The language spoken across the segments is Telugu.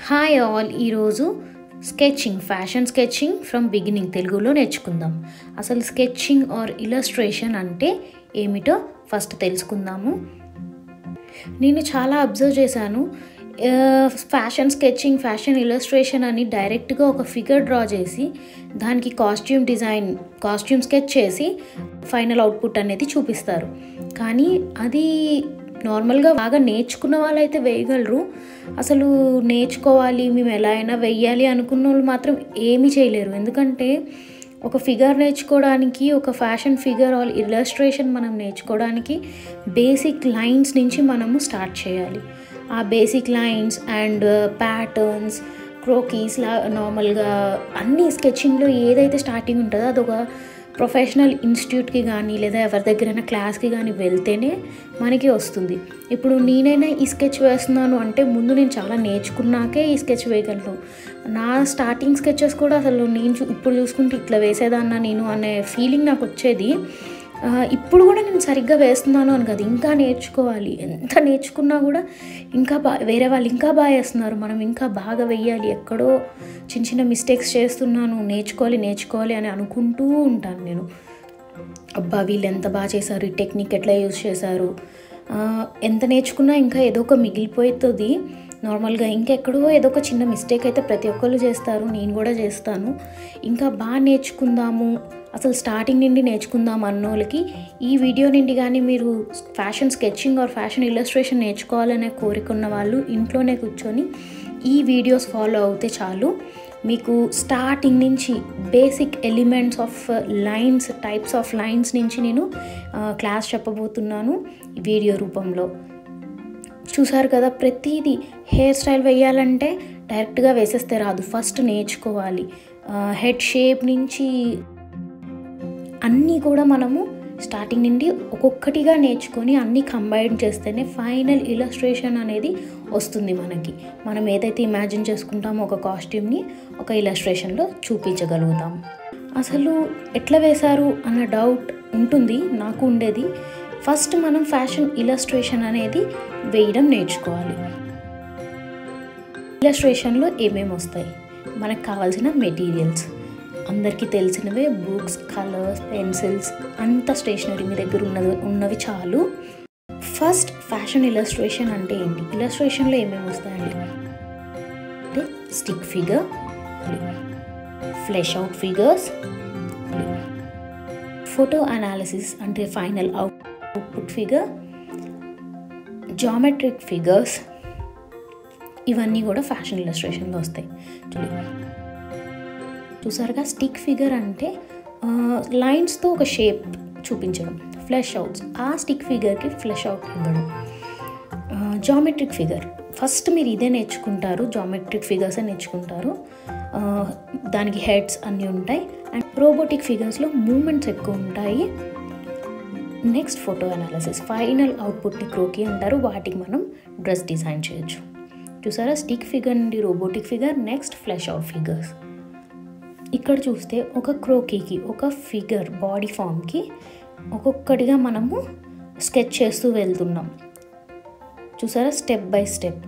హాయ్ ఆల్ ఈరోజు sketching fashion sketching from beginning తెలుగులో నేర్చుకుందాం అసలు స్కెచింగ్ ఆర్ ఇలస్ట్రేషన్ అంటే ఏమిటో ఫస్ట్ తెలుసుకుందాము నేను చాలా అబ్జర్వ్ చేశాను ఫ్యాషన్ స్కెచింగ్ ఫ్యాషన్ ఇలస్ట్రేషన్ అని డైరెక్ట్గా ఒక ఫిగర్ డ్రా చేసి దానికి కాస్ట్యూమ్ డిజైన్ కాస్ట్యూమ్ స్కెచ్ చేసి ఫైనల్ అవుట్పుట్ అనేది చూపిస్తారు కానీ అది నార్మల్గా బాగా నేర్చుకున్న వాళ్ళైతే వేయగలరు అసలు నేర్చుకోవాలి మేము ఎలా అయినా వెయ్యాలి అనుకున్న వాళ్ళు మాత్రం ఏమీ చేయలేరు ఎందుకంటే ఒక ఫిగర్ నేర్చుకోవడానికి ఒక ఫ్యాషన్ ఫిగర్ ఆల్ ఇలస్ట్రేషన్ మనం నేర్చుకోవడానికి బేసిక్ లైన్స్ నుంచి మనము స్టార్ట్ చేయాలి ఆ basic lines and patterns croquis లా నార్మల్గా అన్ని స్కెచింగ్లో ఏదైతే స్టార్టింగ్ ఉంటుందో అదొక ప్రొఫెషనల్ ఇన్స్టిట్యూట్కి కానీ లేదా ఎవరి దగ్గరైనా క్లాస్కి కానీ వెళ్తేనే మనకి వస్తుంది ఇప్పుడు నేనైనా ఈ స్కెచ్ వేస్తున్నాను అంటే ముందు నేను చాలా నేర్చుకున్నాకే ఈ స్కెచ్ వేయగలను నా స్టార్టింగ్ స్కెచెస్ కూడా అసలు నేను చూ ఇప్పుడు చూసుకుంటే ఇట్లా వేసేదాన్నా నేను అనే ఫీలింగ్ నాకు వచ్చేది ఇప్పుడు కూడా నేను సరిగ్గా వేస్తున్నాను అని కదా ఇంకా నేర్చుకోవాలి ఎంత నేర్చుకున్నా కూడా ఇంకా బా వేరే వాళ్ళు ఇంకా బాగా వేస్తున్నారు మనం ఇంకా బాగా వెయ్యాలి ఎక్కడో చిన్న చిన్న మిస్టేక్స్ చేస్తున్నాను నేర్చుకోవాలి నేర్చుకోవాలి అని అనుకుంటూ ఉంటాను నేను అబ్బా వీళ్ళు ఎంత బాగా చేశారు ఈ టెక్నిక్ ఎట్లా యూజ్ చేశారు ఎంత నేర్చుకున్నా ఇంకా ఏదో ఒక మిగిలిపోతుంది నార్మల్గా ఇంకెక్కడో ఏదో ఒక చిన్న మిస్టేక్ అయితే ప్రతి ఒక్కళ్ళు చేస్తారు నేను కూడా చేస్తాను ఇంకా బాగా నేర్చుకుందాము అసలు స్టార్టింగ్ నుండి నేర్చుకుందాం అన్నోళ్ళకి ఈ వీడియో నుండి కానీ మీరు fashion sketching or fashion illustration నేర్చుకోవాలనే కోరిక ఉన్న వాళ్ళు ఇంట్లోనే కూర్చొని ఈ వీడియోస్ ఫాలో అవుతే చాలు మీకు స్టార్టింగ్ నుంచి basic elements of lines types of lines నుంచి నేను క్లాస్ చెప్పబోతున్నాను వీడియో రూపంలో చూసారు కదా ప్రతిదీ హెయిర్ స్టైల్ వేయాలంటే డైరెక్ట్గా వేసేస్తే రాదు ఫస్ట్ నేర్చుకోవాలి హెడ్ షేప్ నుంచి అన్నీ కూడా మనము స్టార్టింగ్ నుండి ఒక్కొక్కటిగా నేర్చుకొని అన్నీ కంబైన్ చేస్తేనే ఫైనల్ ఇలస్ట్రేషన్ అనేది వస్తుంది మనకి మనం ఏదైతే ఇమాజిన్ చేసుకుంటామో ఒక కాస్ట్యూమ్ని ఒక ఇలస్ట్రేషన్లో చూపించగలుగుతాం అసలు ఎట్లా వేశారు అన్న డౌట్ ఉంటుంది నాకు ఉండేది ఫస్ట్ మనం ఫ్యాషన్ ఇలస్ట్రేషన్ అనేది వేయడం నేర్చుకోవాలి ఇలస్ట్రేషన్లో ఏమేమి వస్తాయి మనకు కావాల్సిన మెటీరియల్స్ అందరికీ తెలిసినవే బుక్స్ కలర్స్ పెన్సిల్స్ అంత స్టేషనరీ మీ దగ్గర ఉన్నది ఉన్నవి చాలు ఫస్ట్ ఫ్యాషన్ ఇలస్ట్రేషన్ అంటే ఏంటి ఇలస్ట్రేషన్లో ఏమేమి వస్తాయండి అంటే stick figure flesh out figures photo analysis అంటే final out output figure geometric figures ఇవన్నీ కూడా ఫ్యాషన్ ఇలస్ట్రేషన్లో వస్తాయి చూసారుగా స్టిక్ ఫిగర్ అంటే లైన్స్తో ఒక షేప్ చూపించడం ఫ్లెష్ అవుట్స్ ఆ స్టిక్ ఫిగర్కి ఫ్లెష్ అవుట్ ఇవ్వడం జామెట్రిక్ ఫిగర్ ఫస్ట్ మీరు ఇదే నేర్చుకుంటారు జామెట్రిక్ ఫిగర్సే నేర్చుకుంటారు దానికి హెడ్స్ అన్నీ ఉంటాయి అండ్ రోబోటిక్ ఫిగర్స్లో మూమెంట్స్ ఎక్కువ ఉంటాయి నెక్స్ట్ ఫోటో అనాలిసిస్ ఫైనల్ అవుట్పుట్ని క్రోకి అంటారు వాటికి మనం డ్రెస్ డిజైన్ చేయొచ్చు చూసారా స్టిక్ ఫిగర్ నుండి robotic figure next flesh out figures ఇక్కడ చూస్తే ఒక క్రోకీకి ఒక ఫిగర్ బాడీ ఫామ్కి ఒక్కొక్కటిగా మనము స్కెచ్ చేస్తూ వెళ్తున్నాం చూసారా స్టెప్ బై స్టెప్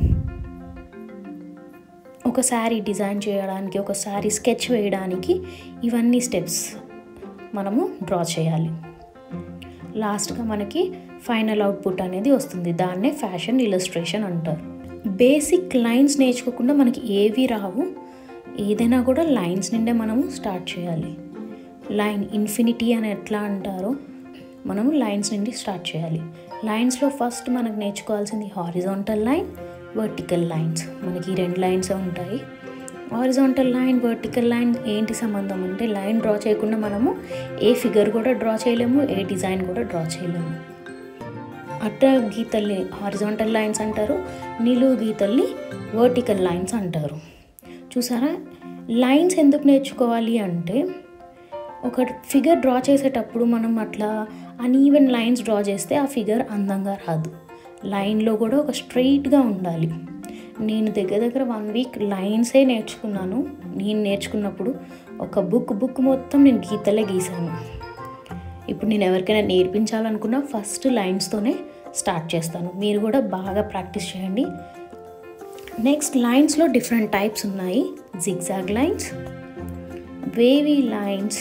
ఒక శారీ డిజైన్ చేయడానికి ఒక శారీ స్కెచ్ వేయడానికి ఇవన్నీ స్టెప్స్ మనము డ్రా చేయాలి లాస్ట్గా మనకి ఫైనల్ అవుట్పుట్ అనేది వస్తుంది దాన్నే ఫ్యాషన్ ఇలస్ట్రేషన్ అంటారు బేసిక్ లైన్స్ నేర్చుకోకుండా మనకి ఏవి రావు ఏదైనా కూడా లైన్స్ నిండే మనము స్టార్ట్ చేయాలి లైన్ ఇన్ఫినిటీ అని ఎట్లా అంటారో మనము లైన్స్ నుండి స్టార్ట్ చేయాలి లైన్స్లో ఫస్ట్ మనకు నేర్చుకోవాల్సింది హారిజాంటల్ లైన్ వర్టికల్ లైన్స్ మనకి రెండు లైన్స్ ఉంటాయి హారిజాంటల్ లైన్ వర్టికల్ లైన్ ఏంటి సంబంధం అంటే లైన్ డ్రా చేయకుండా మనము ఏ ఫిగర్ కూడా డ్రా చేయలేము ఏ డిజైన్ కూడా డ్రా చేయలేము అడ్డ గీతల్ని హారిజాంటల్ లైన్స్ అంటారు నిలువు గీతల్ని వర్టికల్ లైన్స్ అంటారు చూసారా లైన్స్ ఎందుకు నేర్చుకోవాలి అంటే ఒక ఫిగర్ డ్రా చేసేటప్పుడు మనం అట్లా అన్ఈవెన్ లైన్స్ డ్రా చేస్తే ఆ ఫిగర్ అందంగా రాదు లైన్లో కూడా ఒక స్ట్రైట్గా ఉండాలి నేను దగ్గర దగ్గర వన్ వీక్ లైన్సే నేర్చుకున్నాను నేను నేర్చుకున్నప్పుడు ఒక బుక్ బుక్ మొత్తం నేను గీతలే గీసాను ఇప్పుడు నేను ఎవరికైనా నేర్పించాలనుకున్నా ఫస్ట్ లైన్స్తోనే స్టార్ట్ చేస్తాను మీరు కూడా బాగా ప్రాక్టీస్ చేయండి నెక్స్ట్ లైన్స్లో డిఫరెంట్ టైప్స్ ఉన్నాయి zigzag lines wavy lines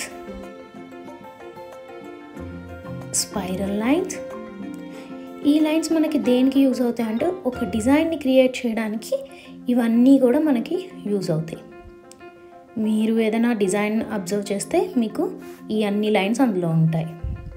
spiral lines ఈ లైన్స్ మనకి దేనికి యూజ్ అవుతాయి అంటే ఒక డిజైన్ని క్రియేట్ చేయడానికి ఇవన్నీ కూడా మనకి యూజ్ అవుతాయి మీరు ఏదైనా డిజైన్ అబ్జర్వ్ చేస్తే మీకు ఈ అన్ని లైన్స్ అందులో ఉంటాయి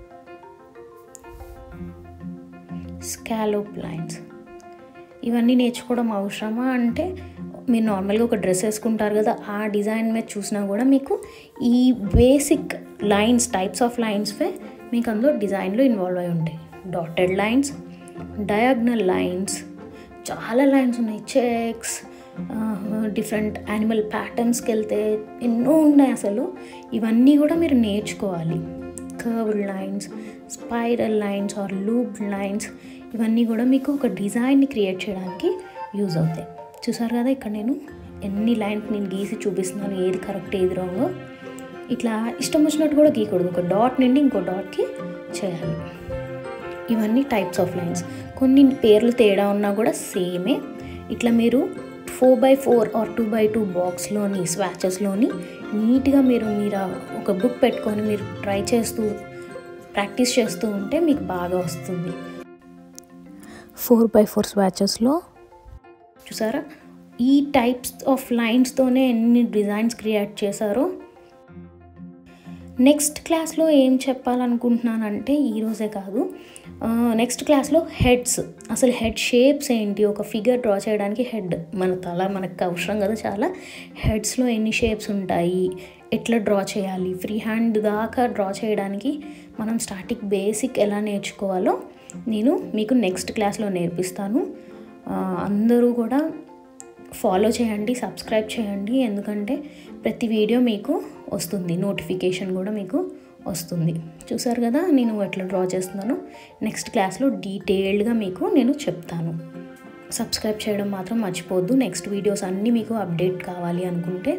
స్కాలోప్ లైన్స్ ఇవన్నీ నేర్చుకోవడం అవసరమా అంటే మీరు నార్మల్గా ఒక డ్రెస్ వేసుకుంటారు కదా ఆ డిజైన్ మీద చూసినా కూడా మీకు ఈ బేసిక్ లైన్స్ టైప్స్ ఆఫ్ లైన్స్వే మీకు అందులో డిజైన్లో ఇన్వాల్వ్ అయి ఉంటాయి డాటెడ్ లైన్స్ డయాగ్నల్ లైన్స్ చాలా లైన్స్ ఉన్నాయి చెక్స్ డిఫరెంట్ యానిమల్ ప్యాటర్న్స్కి వెళ్తే ఎన్నో ఉన్నాయి అసలు ఇవన్నీ కూడా మీరు నేర్చుకోవాలి curved lines spiral lines or loop lines ఇవన్నీ కూడా మీకు ఒక డిజైన్ని క్రియేట్ చేయడానికి యూజ్ అవుతాయి చూసారు కదా ఇక్కడ నేను ఎన్ని లైన్స్ నేను గీసి చూపిస్తున్నాను ఏది కరెక్ట్ ఏది రాంగో ఇట్లా ఇష్టం వచ్చినట్టు కూడా గీయకూడదు ఒక డాట్ నుండి ఇంకో డాట్కి చేయాలి ఇవన్నీ టైప్స్ ఆఫ్ లైన్స్ కొన్ని పేర్లు తేడా ఉన్నా కూడా సేమే ఇట్లా మీరు four by four or two by two బాక్స్లోని స్వాచెస్లోని నీట్గా మీరు మీరు ఒక బుక్ పెట్టుకొని మీరు ట్రై చేస్తూ ప్రాక్టీస్ చేస్తూ ఉంటే మీకు బాగా వస్తుంది ఫోర్ బై ఫోర్ స్వాచెస్లో చూసారా ఈ టైప్స్ ఆఫ్ లైన్స్తోనే ఎన్ని డిజైన్స్ క్రియేట్ చేశారో నెక్స్ట్ క్లాస్లో ఏం చెప్పాలనుకుంటున్నానంటే ఈరోజే కాదు నెక్స్ట్ క్లాస్లో హెడ్స్ అసలు హెడ్ షేప్స్ ఏంటి ఒక ఫిగర్ డ్రా చేయడానికి హెడ్ మన తల మనకు అవసరం కదా చాలా హెడ్స్లో ఎన్ని షేప్స్ ఉంటాయి ఎట్లా డ్రా చేయాలి ఫ్రీ హ్యాండ్ దాకా డ్రా చేయడానికి మనం స్టార్టింగ్ బేసిక్ ఎలా నేర్చుకోవాలో నేను మీకు నెక్స్ట్ క్లాస్లో నేర్పిస్తాను అందరూ కూడా ఫాలో చేయండి సబ్స్క్రైబ్ చేయండి ఎందుకంటే ప్రతి వీడియో మీకు వస్తుంది నోటిఫికేషన్ కూడా మీకు వస్తుంది చూసారు కదా నేను ఎట్లా డ్రా చేస్తున్నాను నెక్స్ట్ క్లాస్లో డీటెయిల్డ్గా మీకు నేను చెప్తాను సబ్స్క్రైబ్ చేయడం మాత్రం మర్చిపోవద్దు నెక్స్ట్ వీడియోస్ అన్నీ మీకు అప్డేట్ కావాలి అనుకుంటే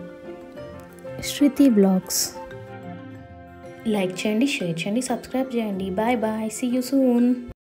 శృతి బ్లాగ్స్ లైక్ చేయండి షేర్ చేయండి సబ్స్క్రైబ్ చేయండి bye bye see you soon